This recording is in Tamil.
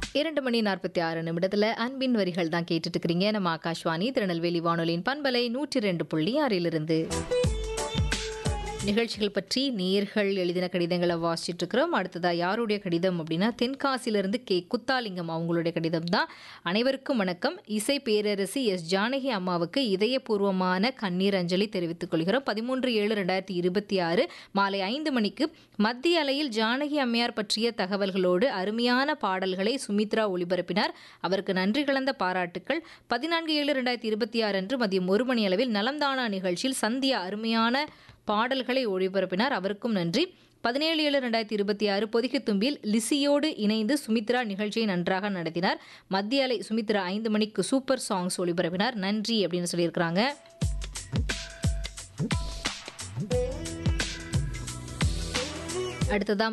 இரண்டு மணி நாற்பத்தி ஆறு நிமிடத்துல அன்பின் வரிகள் தான் கேட்டுட்டு இருக்கிறீங்க நம்ம ஆகாஷ்வாணி திருநெல்வேலி வானொலியின் பண்பலை நூற்றி ரெண்டு புள்ளி ஆறிலிருந்து நிகழ்ச்சிகள் பற்றி நேர்கள் எழுதின கடிதங்களை வாசிச்சுட்டு இருக்கிறோம் அடுத்ததா யாருடைய கடிதம் அப்படின்னா தென்காசியிலிருந்து கே குத்தாலிங்கம் அவங்களுடைய கடிதம் தான் அனைவருக்கும் வணக்கம் இசை பேரரசி எஸ் ஜானகி அம்மாவுக்கு இதயபூர்வமான கண்ணீர் அஞ்சலி தெரிவித்துக் கொள்கிறோம் பதிமூன்று ஏழு ரெண்டாயிரத்தி இருபத்தி ஆறு மாலை ஐந்து மணிக்கு மத்திய அலையில் ஜானகி அம்மையார் பற்றிய தகவல்களோடு அருமையான பாடல்களை சுமித்ரா ஒளிபரப்பினார் அவருக்கு நன்றி கலந்த பாராட்டுக்கள் பதினான்கு ஏழு ரெண்டாயிரத்தி இருபத்தி ஆறு அன்று மதியம் ஒரு மணி அளவில் நலம்தானா நிகழ்ச்சியில் சந்தியா அருமையான பாடல்களை ஒளிபரப்பினார் அவருக்கும் நன்றி பதினேழு ஏழு ரெண்டாயிரத்தி இருபத்தி ஆறு பொதிகைத்தும்பில் லிசியோடு இணைந்து சுமித்ரா நிகழ்ச்சியை நன்றாக நடத்தினார் மத்திய அலை சுமித்ரா ஐந்து மணிக்கு சூப்பர் சாங்ஸ் ஒளிபரப்பினார் நன்றி அப்படின்னு சொல்லியிருக்கிறாங்க அடுத்ததா